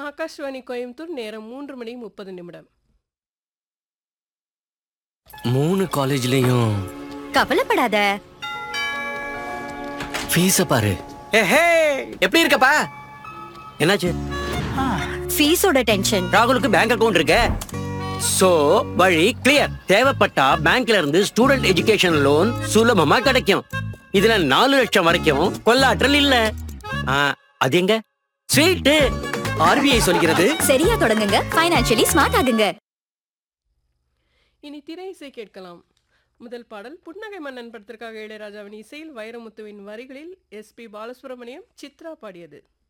ஆகாஷ்வாணி கோயம்புத்தூர் நேரம் மூன்று மணி முப்பது நிமிடம் மூணு காலேஜ்லயும் கவலைப்படாத ஃபீஸ பாரு ஏஹே எப்படி இருக்கப்பா என்னாச்சு ஃபீஸோட டென்ஷன் ராகுலுக்கு பேங்க் அக்கவுண்ட் இருக்கு சோ வழி கிளியர் தேவைப்பட்டா பேங்க்ல இருந்து ஸ்டூடெண்ட் எஜுகேஷன் லோன் சுலபமா கிடைக்கும் இதுல நாலு லட்சம் வரைக்கும் கொள்ளாற்றல் இல்ல ஆ, அது எங்க ஸ்வீட்டு ஆர்பிஐ சொல்கிறது சரியா தொடங்குங்க ஃபைனான்சியலி ஸ்மார்ட் ஆகுங்க இனி திரை இசை கேட்கலாம் முதல் பாடல் புன்னகை மன்னன் படத்திற்காக இளையராஜாவின் இசையில் வைரமுத்துவின் வரிகளில் எஸ்பி பாலசுப்ரமணியம் சித்ரா பாடியது